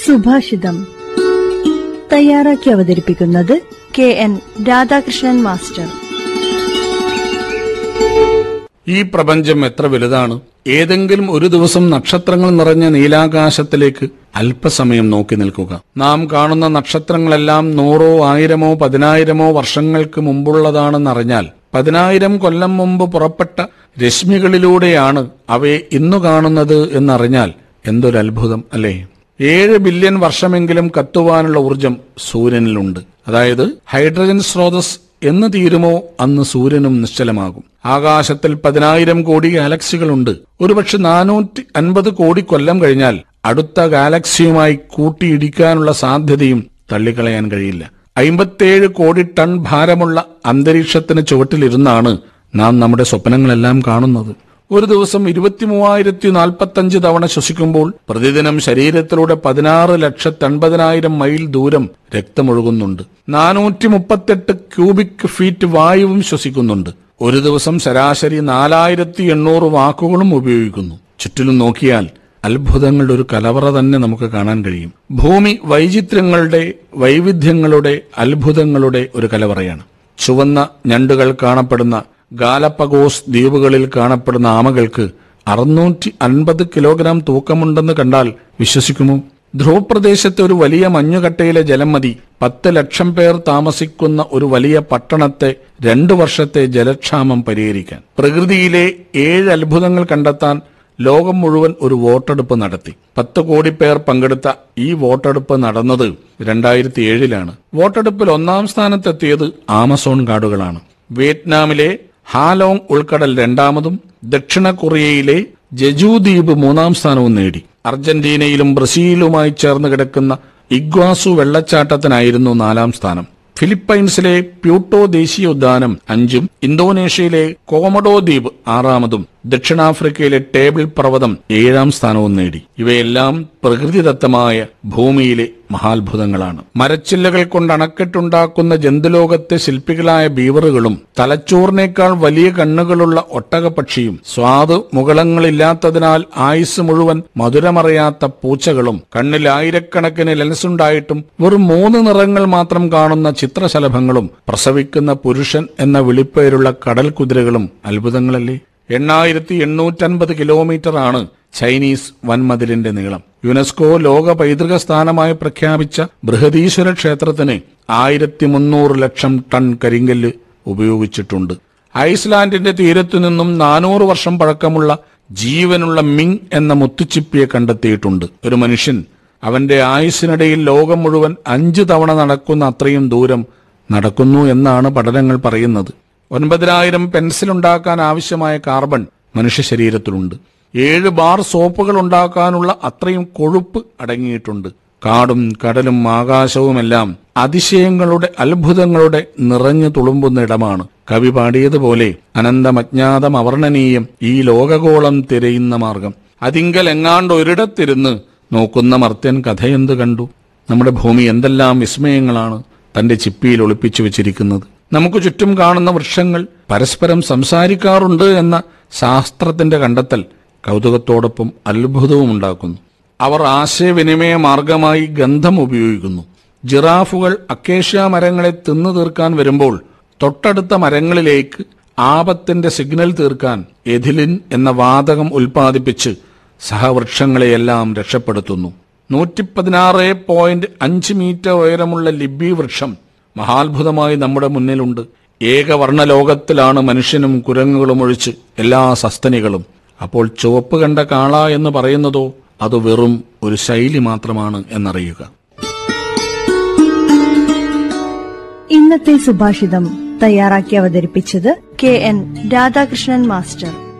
സുഭാഷിതം തയ്യാറാക്കി അവതരിപ്പിക്കുന്നത് കെ എൻ രാധാകൃഷ്ണൻ മാസ്റ്റർ ഈ പ്രപഞ്ചം എത്ര വലുതാണ് ഏതെങ്കിലും ഒരു ദിവസം നക്ഷത്രങ്ങൾ നിറഞ്ഞ നീലാകാശത്തിലേക്ക് അല്പസമയം നോക്കി നിൽക്കുക നാം കാണുന്ന നക്ഷത്രങ്ങളെല്ലാം നൂറോ ആയിരമോ പതിനായിരമോ വർഷങ്ങൾക്ക് മുമ്പുള്ളതാണെന്നറിഞ്ഞാൽ പതിനായിരം കൊല്ലം മുമ്പ് പുറപ്പെട്ട രശ്മികളിലൂടെയാണ് അവയെ ഇന്നു കാണുന്നത് എന്നറിഞ്ഞാൽ എന്തൊരു അത്ഭുതം അല്ലേ ഏഴ് ബില്യൺ വർഷമെങ്കിലും കത്തുവാനുള്ള ഊർജം സൂര്യനിലുണ്ട് അതായത് ഹൈഡ്രജൻ സ്രോതസ് എന്ന് തീരുമോ അന്ന് സൂര്യനും നിശ്ചലമാകും ആകാശത്തിൽ പതിനായിരം കോടി ഗാലക്സികളുണ്ട് ഒരുപക്ഷെ നാനൂറ്റി അൻപത് കോടി കൊല്ലം കഴിഞ്ഞാൽ അടുത്ത ഗാലക്സിയുമായി കൂട്ടിയിടിക്കാനുള്ള സാധ്യതയും തള്ളിക്കളയാൻ കഴിയില്ല അമ്പത്തേഴ് കോടി ടൺ ഭാരമുള്ള അന്തരീക്ഷത്തിന് ചുവട്ടിലിരുന്നാണ് നാം നമ്മുടെ സ്വപ്നങ്ങളെല്ലാം കാണുന്നത് ഒരു ദിവസം ഇരുപത്തിമൂവായിരത്തി നാൽപ്പത്തഞ്ച് തവണ ശ്വസിക്കുമ്പോൾ പ്രതിദിനം ശരീരത്തിലൂടെ പതിനാറ് ലക്ഷത്തി അൻപതിനായിരം മൈൽ ദൂരം രക്തമൊഴുകുന്നുണ്ട് നാനൂറ്റി മുപ്പത്തെട്ട് ക്യൂബിക് ഫീറ്റ് വായുവും ശ്വസിക്കുന്നുണ്ട് ഒരു ദിവസം ശരാശരി നാലായിരത്തി എണ്ണൂറ് വാക്കുകളും ഉപയോഗിക്കുന്നു ചുറ്റിലും നോക്കിയാൽ അത്ഭുതങ്ങളുടെ ഒരു കലവറ തന്നെ നമുക്ക് കാണാൻ കഴിയും ഭൂമി വൈചിത്ര്യങ്ങളുടെ വൈവിധ്യങ്ങളുടെ അത്ഭുതങ്ങളുടെ ഒരു കലവറയാണ് ചുവന്ന ഞണ്ടുകൾ കാണപ്പെടുന്ന ഗാലപ്പഗോസ് ദ്വീപുകളിൽ കാണപ്പെടുന്ന ആമകൾക്ക് അറുന്നൂറ്റി അൻപത് കിലോഗ്രാം തൂക്കമുണ്ടെന്ന് കണ്ടാൽ വിശ്വസിക്കുമോ ധ്രുവപ്രദേശത്തെ ഒരു വലിയ മഞ്ഞുകട്ടയിലെ ജലം മതി പത്ത് ലക്ഷം പേർ താമസിക്കുന്ന ഒരു വലിയ പട്ടണത്തെ രണ്ടു വർഷത്തെ ജലക്ഷാമം പരിഹരിക്കാൻ പ്രകൃതിയിലെ ഏഴ് അത്ഭുതങ്ങൾ കണ്ടെത്താൻ ലോകം മുഴുവൻ ഒരു വോട്ടെടുപ്പ് നടത്തി പത്ത് കോടി പേർ പങ്കെടുത്ത ഈ വോട്ടെടുപ്പ് നടന്നത് രണ്ടായിരത്തി ഏഴിലാണ് വോട്ടെടുപ്പിൽ ഒന്നാം സ്ഥാനത്തെത്തിയത് ആമസോൺ കാടുകളാണ് വിയറ്റ്നാമിലെ ഹാലോങ് ഉൾക്കടൽ രണ്ടാമതും ദക്ഷിണ കൊറിയയിലെ ജജു ദ്വീപ് മൂന്നാം സ്ഥാനവും നേടി അർജന്റീനയിലും ബ്രസീലുമായി ചേർന്ന് കിടക്കുന്ന ഇഗ്വാസു വെള്ളച്ചാട്ടത്തിനായിരുന്നു നാലാം സ്ഥാനം ഫിലിപ്പൈൻസിലെ പ്യൂട്ടോ ദേശീയോദ്യാനം അഞ്ചും ഇന്തോനേഷ്യയിലെ കോമഡോ ദ്വീപ് ആറാമതും ദക്ഷിണാഫ്രിക്കയിലെ ടേബിൾ പർവ്വതം ഏഴാം സ്ഥാനവും നേടി ഇവയെല്ലാം പ്രകൃതിദത്തമായ ഭൂമിയിലെ മഹാത്ഭുതങ്ങളാണ് മരച്ചില്ലകൾ കൊണ്ട് അണക്കെട്ടുണ്ടാക്കുന്ന ജന്തുലോകത്തെ ശില്പികളായ ബീവറുകളും തലച്ചോറിനേക്കാൾ വലിയ കണ്ണുകളുള്ള ഒട്ടകപക്ഷിയും സ്വാദ് മുകളങ്ങളില്ലാത്തതിനാൽ ആയുസ് മുഴുവൻ മധുരമറിയാത്ത പൂച്ചകളും കണ്ണിൽ ആയിരക്കണക്കിന് ലെൻസുണ്ടായിട്ടും വെറും മൂന്ന് നിറങ്ങൾ മാത്രം കാണുന്ന ചിത്രശലഭങ്ങളും പ്രസവിക്കുന്ന പുരുഷൻ എന്ന വിളിപ്പേരുള്ള കടൽ കുതിരകളും അത്ഭുതങ്ങളല്ലേ എണ്ണായിരത്തി എണ്ണൂറ്റൻപത് കിലോമീറ്റർ ആണ് ചൈനീസ് വൻമതിലിന്റെ നീളം യുനെസ്കോ ലോക പൈതൃക സ്ഥാനമായി പ്രഖ്യാപിച്ച ബൃഹദീശ്വര ക്ഷേത്രത്തിന് ആയിരത്തി മുന്നൂറ് ലക്ഷം ടൺ കരിങ്കല്ല് ഉപയോഗിച്ചിട്ടുണ്ട് ഐസ്ലാൻഡിന്റെ തീരത്തു നിന്നും നാനൂറ് വർഷം പഴക്കമുള്ള ജീവനുള്ള മിങ് എന്ന മുത്തുച്ചിപ്പിയെ കണ്ടെത്തിയിട്ടുണ്ട് ഒരു മനുഷ്യൻ അവന്റെ ആയുസ്സിനിടയിൽ ലോകം മുഴുവൻ അഞ്ചു തവണ നടക്കുന്ന അത്രയും ദൂരം നടക്കുന്നു എന്നാണ് പഠനങ്ങൾ പറയുന്നത് ഒൻപതിനായിരം പെൻസിൽ ഉണ്ടാക്കാൻ ആവശ്യമായ കാർബൺ മനുഷ്യ ശരീരത്തിലുണ്ട് ഏഴ് ബാർ സോപ്പുകൾ ഉണ്ടാക്കാനുള്ള അത്രയും കൊഴുപ്പ് അടങ്ങിയിട്ടുണ്ട് കാടും കടലും ആകാശവുമെല്ലാം അതിശയങ്ങളുടെ അത്ഭുതങ്ങളുടെ നിറഞ്ഞു തുളുമ്പുന്ന ഇടമാണ് കവി പാടിയതുപോലെ അനന്തമജ്ഞാതം അവർണനീയം ഈ ലോകഗോളം തിരയുന്ന മാർഗം അതിങ്കൽ എങ്ങാണ്ട് ഒരിടത്തിരുന്ന് നോക്കുന്ന മർത്യൻ കഥയെന്ത് കണ്ടു നമ്മുടെ ഭൂമി എന്തെല്ലാം വിസ്മയങ്ങളാണ് തന്റെ ചിപ്പിയിൽ ഒളിപ്പിച്ചു വെച്ചിരിക്കുന്നത് നമുക്ക് ചുറ്റും കാണുന്ന വൃക്ഷങ്ങൾ പരസ്പരം സംസാരിക്കാറുണ്ട് എന്ന ശാസ്ത്രത്തിന്റെ കണ്ടെത്തൽ കൗതുകത്തോടൊപ്പം അത്ഭുതവും ഉണ്ടാക്കുന്നു അവർ ആശയവിനിമയ മാർഗമായി ഗന്ധം ഉപയോഗിക്കുന്നു ജിറാഫുകൾ അക്കേഷ്യ മരങ്ങളെ തിന്നു തീർക്കാൻ വരുമ്പോൾ തൊട്ടടുത്ത മരങ്ങളിലേക്ക് ആപത്തിന്റെ സിഗ്നൽ തീർക്കാൻ എഥിലിൻ എന്ന വാതകം ഉൽപ്പാദിപ്പിച്ച് സഹവൃക്ഷങ്ങളെയെല്ലാം രക്ഷപ്പെടുത്തുന്നു നൂറ്റി പതിനാറ് പോയിന്റ് അഞ്ച് മീറ്റർ ഉയരമുള്ള ലിബി വൃക്ഷം മഹാത്ഭുതമായി നമ്മുടെ മുന്നിലുണ്ട് ഏകവർണ്ണ ലോകത്തിലാണ് മനുഷ്യനും കുരങ്ങുകളും ഒഴിച്ച് എല്ലാ സസ്തനികളും അപ്പോൾ ചുവപ്പ് കണ്ട കാള എന്ന് പറയുന്നതോ അത് വെറും ഒരു ശൈലി മാത്രമാണ് എന്നറിയുക ഇന്നത്തെ സുഭാഷിതം തയ്യാറാക്കി അവതരിപ്പിച്ചത് കെ എൻ രാധാകൃഷ്ണൻ മാസ്റ്റർ